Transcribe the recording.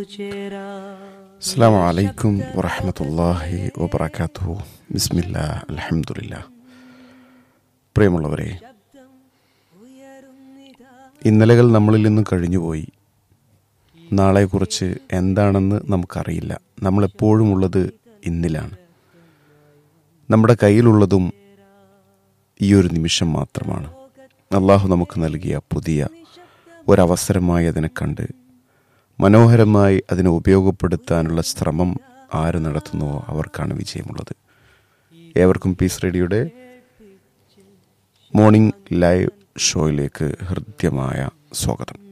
അസ്സാം വലൈക്കും വറഹമത്തല്ലാഹി വബർക്കാത്തു ബിസ്മില്ല അലഹമുല്ല പ്രിയമുള്ളവരെ ഇന്നലകൾ നമ്മളിൽ നിന്നും കഴിഞ്ഞുപോയി നാളെക്കുറിച്ച് എന്താണെന്ന് നമുക്കറിയില്ല നമ്മളെപ്പോഴും ഉള്ളത് ഇന്നിലാണ് നമ്മുടെ കയ്യിലുള്ളതും ഈ ഒരു നിമിഷം മാത്രമാണ് അള്ളാഹു നമുക്ക് നൽകിയ പുതിയ ഒരവസരമായി അതിനെ കണ്ട് മനോഹരമായി അതിനെ ഉപയോഗപ്പെടുത്താനുള്ള ശ്രമം ആര് നടത്തുന്നുവോ അവർക്കാണ് വിജയമുള്ളത് ഏവർക്കും പീസ് റേഡിയോയുടെ മോർണിംഗ് ലൈവ് ഷോയിലേക്ക് ഹൃദ്യമായ സ്വാഗതം